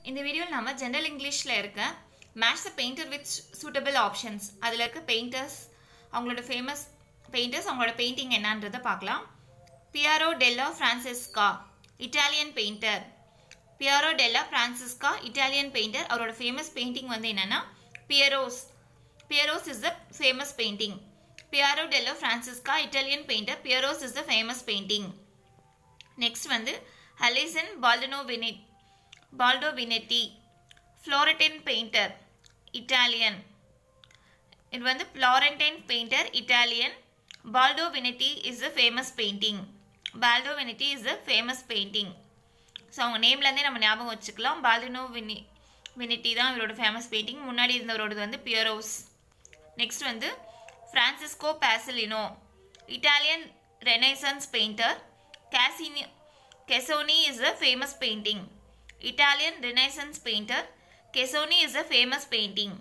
இந்த வீடியோவில் நம்ம ஜென்ரல் இங்கிலீஷில் இருக்க match the painter with suitable options அதில் இருக்க பெயிண்டர்ஸ் அவங்களோட ஃபேமஸ் பெயிண்டர்ஸ் அவங்களோட பெயிண்டிங் என்னன்றதை பார்க்கலாம் Piero della Francesca Italian painter Piero della Francesca Italian painter அவரோட ஃபேமஸ் பெயிண்டிங் வந்து என்னென்னா Piero's Piero's is the famous painting Piero della Francesca Italian painter Piero's is the famous painting next வந்து Alesso Baldovinetti Baldovinetti Florentine painter Italian இது வந்து Florentine painter Italian Baldovinetti is a famous painting Baldovinetti is a famous painting so அவங்க நேம்லேருந்தே நம்ம ஞாபகம் வச்சுக்கலாம் பால்டினோ வினி வினிட்டி தான் இவரோட ஃபேமஸ் பெயிண்டிங் முன்னாடி இருந்தவரோடது வந்து பியரோஸ் நெக்ஸ்ட் வந்து Francesco Pesellino Italian Renaissance painter Cassoni Cassoni is a famous painting Italian Renaissance painter Cassoni is a famous painting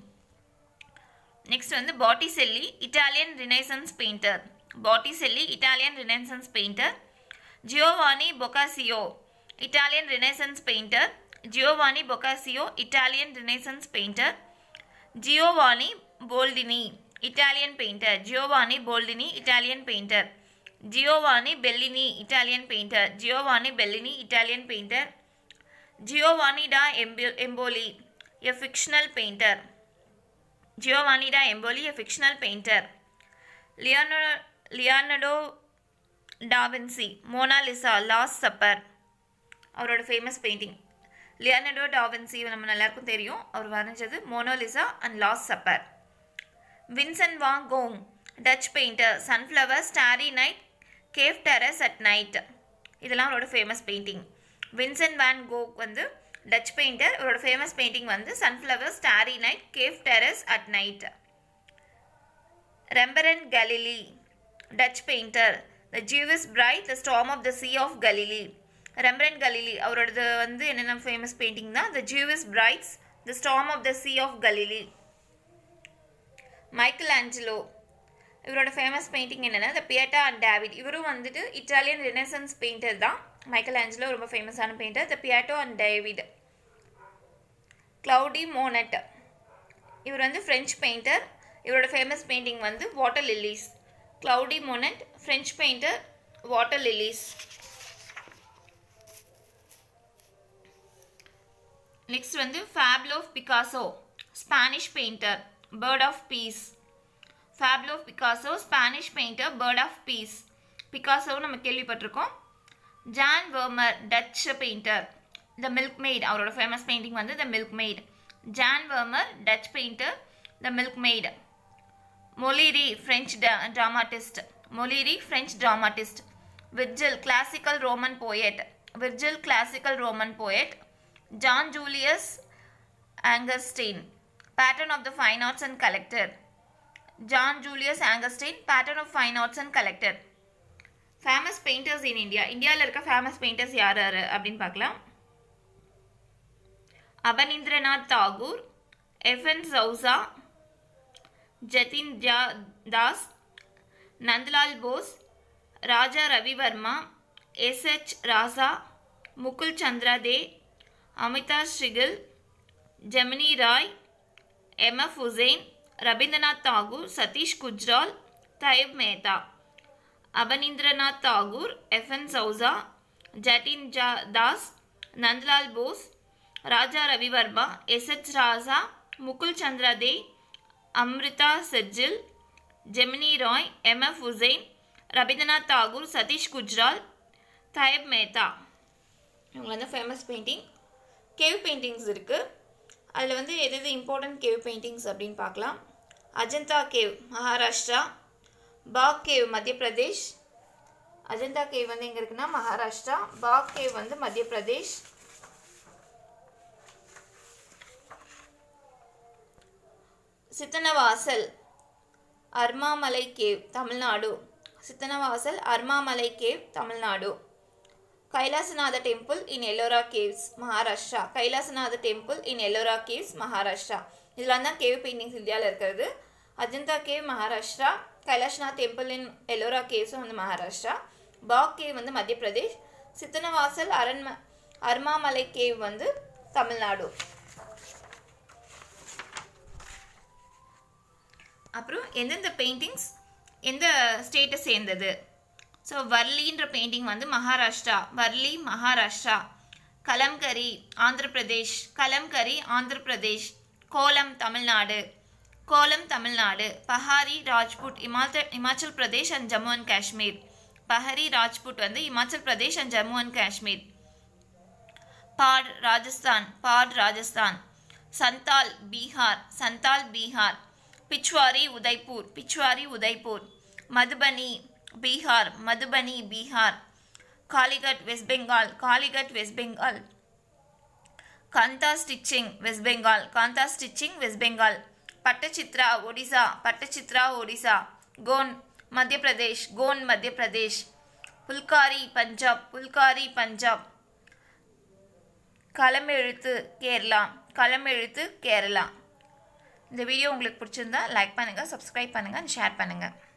next வந்து Botticelli Italian Renaissance painter Botticelli Italian Renaissance painter Giovanni Boccaccio Italian Renaissance painter Giovanni Boccaccio Italian Renaissance painter Giovanni Boldini Italian painter Giovanni Boldini Italian painter Giovanni Bellini Italian painter Giovanni Bellini Italian painter Giovanni da எம்பி Empoli a fictional painter Giovanni da Emboli, a fictional painter. Leonardo, Leonardo da Vinci, Mona Lisa, Last Supper. அவரோட famous painting Leonardo da Vinci நம்ம எல்லாருக்கும் தெரியும் அவர் வரைஞ்சது Mona Lisa and Last Supper Vincent van Gogh Dutch painter Sunflower Starry Night Cafe Terrace at Night இதெல்லாம் அவரோட famous painting Vincent van Gogh வந்து Dutch painter அவரோட ஃபேமஸ் பெயிண்டிங் வந்து Sunflower Starry Night Cafe Terrace at Night Rembrandt Galilee Dutch painter the Jewish Bride the Storm of the Sea of Galilee Rembrandt Galilee அவரோடது வந்து என்னென்ன famous painting தான் the Jewish Brides the Storm of the Sea of Galilee Michelangelo இவரோட famous painting என்னென்னா the Pieta and David இவரும் வந்துட்டு Italian Renaissance painter தான் Michelangelo ரொம்ப ஃபேமஸான painter the Pieta and David Claude Monet இவர் வந்து ஃப்ரெஞ்ச் பெயிண்டர் இவரோட ஃபேமஸ் பெயிண்டிங் வந்து water lilies Claude Monet French painter water lilies next வந்து Pablo Picasso Spanish painter bird of peace Pablo Picasso Spanish painter bird of piece Picasso நம்ம கேள்விப்பட்டிருக்கோம் Jan Vermeer Dutch painter the milk maid அவரோட famous painting வந்து the milk maid Jan Vermeer Dutch painter the milk maid Molière French dramatist Molière French dramatist Virgil classical Roman poet Virgil classical Roman poet John Julius Angerstein patron of the fine arts and collector John Julius Angerstein patron of fine arts and collector famous painters in India இந்தியாவில் இருக்க famous painters யார் யார் அப்படின்னு பார்க்கலாம் அபனிந்திரநாத் Tagore F N Souza Jatin Das Nandalal Bose Raja Ravivarma S H Raza Mukul Chandra Dey Amrita Shergil Jamini Roy M F Husain Rabindranath Tagore Satish Gujral Tyeb Mehta Abanindranath Tagore F N Souza Jatin ஜா Das Nandalal Bose Raja Ravivarma S H Raza Mukul Chandra Dey Amrita Shergil Jamini Roy M F Husain Rabindranath Tagore Satish Gujral Tyeb Mehta இவங்க வந்து famous painting cave paintings இருக்குது அதில் வந்து எது எது இம்பார்ட்டன்ட் கேவ் பெயிண்டிங்ஸ் அப்படின்னு பார்க்கலாம் Ajanta cave Maharashtra Bagh cave Madhya Pradesh Ajanta cave வந்து எங்கே இருக்குன்னா மகாராஷ்டிரா பாக் கேவ் வந்து Madhya Pradesh Sittanavasal Armamalai cave Tamil Nadu Sittanavasal Armamalai cave Tamil Nadu Kailasanatha temple in Ellora caves Maharashtra Kailasanatha temple in Ellora caves Maharashtra இதெல்லாம் தான் கேவ் பெயிண்டிங்ஸ் இந்தியாவில் இருக்கிறது Ajanta cave Maharashtra Kailashnath temple in Ellora கேவ்ஸும் வந்து மகாராஷ்டிரா பாக் கேவ் வந்து மத்திய பிரதேஷ் சித்தனவாசல் அரண்ம அர்மாமலை கேவ் வந்து தமிழ்நாடு அப்புறம் எந்தெந்த பெயிண்டிங்ஸ் எந்த ஸ்டேட்டை சேர்ந்தது ஸோ வர்லின்ற பெயிண்டிங் வந்து மகாராஷ்டிரா வர்லி மகாராஷ்டிரா கலம்கரி ஆந்திர பிரதேஷ் கலம்கரி ஆந்திர பிரதேஷ் கோலம் தமிழ்நாடு கோலம் தமிழ்நாடு பஹாரி ராஜ்புட் இமாச்சல் இமாச்சல் பிரதேஷ் அண்ட் ஜம்மு அண்ட் காஷ்மீர் பஹரி ராஜ்புட் வந்து Himachal Pradesh and Jammu and Kashmir Phad Rajasthan Phad Rajasthan Santhal Bihar Santhal Bihar Pichwai Udaipur Pichwai Udaipur Madhubani Bihar Madhubani Bihar Kalighat West Bengal Kalighat West Bengal Kantha stitching West Bengal Kantha stitching West Bengal Pattachitra Odisha Pattachitra Odisha Gond Madhya Pradesh Gond Madhya Pradesh Phulkari Punjab Phulkari Punjab Kalamezhuthu Kerala களமெழுத்து Kerala இந்த வீடியோ உங்களுக்கு பிடிச்சிருந்தா லைக் பண்ணுங்கள் சப்ஸ்கிரைப் பண்ணுங்கள் ஷேர் பண்ணுங்கள்